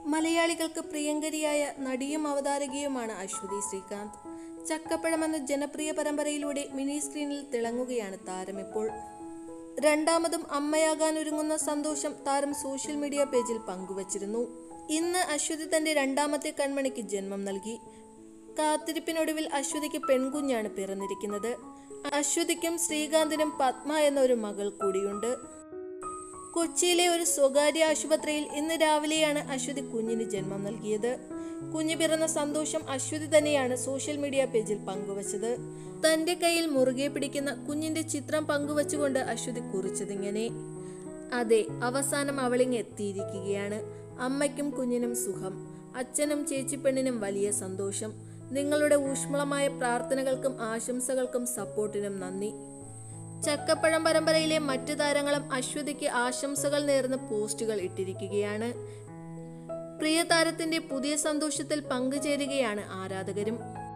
മലയാളികൾക്ക് പ്രിയങ്കരിയായ നടിയും അവതാരകയുമാണ് അശ്വതി ശ്രീകാന്ത് ചക്കപ്പഴം എന്ന ജനപ്രിയ പരമ്പരയിലൂടെ മിനി സ്ക്രീനിൽ തിളങ്ങുകയാണ് താരം ഇപ്പോൾ രണ്ടാമതും അമ്മയാകാൻ ഒരുങ്ങുന്ന സന്തോഷം താരം സോഷ്യൽ മീഡിയ പേജിൽ പങ്കുവച്ചിരുന്നു ഇന്ന് അശ്വതി തന്റെ രണ്ടാമത്തെ കൺമണിക്ക് ജന്മം നൽകി കാത്തിരിപ്പിനൊടുവിൽ അശ്വതിക്ക് പെൺകുഞ്ഞാണ് പിറന്നിരിക്കുന്നത് അശ്വതിക്കും ശ്രീകാന്തിനും പത്മ എന്ന ഒരു മകൾ കൂടിയുണ്ട് കൊച്ചിയിലെ ഒരു സ്വകാര്യ ആശുപത്രിയിൽ ഇന്ന് രാവിലെയാണ് അശ്വതി കുഞ്ഞിന് ജന്മം നൽകിയത് കുഞ്ഞ് പിറന്ന സന്തോഷം അശ്വതി തന്നെയാണ് സോഷ്യൽ മീഡിയ പേജിൽ പങ്കുവച്ചത് തന്റെ കയ്യിൽ മുറുകെ പിടിക്കുന്ന കുഞ്ഞിന്റെ ചിത്രം പങ്കുവച്ചുകൊണ്ട് അശ്വതി കുറിച്ചതിങ്ങനെ അതെ അവസാനം അവളിങ് എത്തിയിരിക്കുകയാണ് അമ്മയ്ക്കും കുഞ്ഞിനും സുഖം അച്ഛനും ചേച്ചിപ്പെണ്ണിനും വലിയ സന്തോഷം നിങ്ങളുടെ ഊഷ്മളമായ പ്രാർത്ഥനകൾക്കും ആശംസകൾക്കും സപ്പോർട്ടിനും നന്ദി ചക്കപ്പഴം പരമ്പരയിലെ മറ്റു താരങ്ങളും അശ്വതിക്ക് ആശംസകൾ നേർന്ന് പോസ്റ്റുകൾ ഇട്ടിരിക്കുകയാണ് പ്രിയ താരത്തിന്റെ പുതിയ സന്തോഷത്തിൽ പങ്കുചേരുകയാണ് ആരാധകരും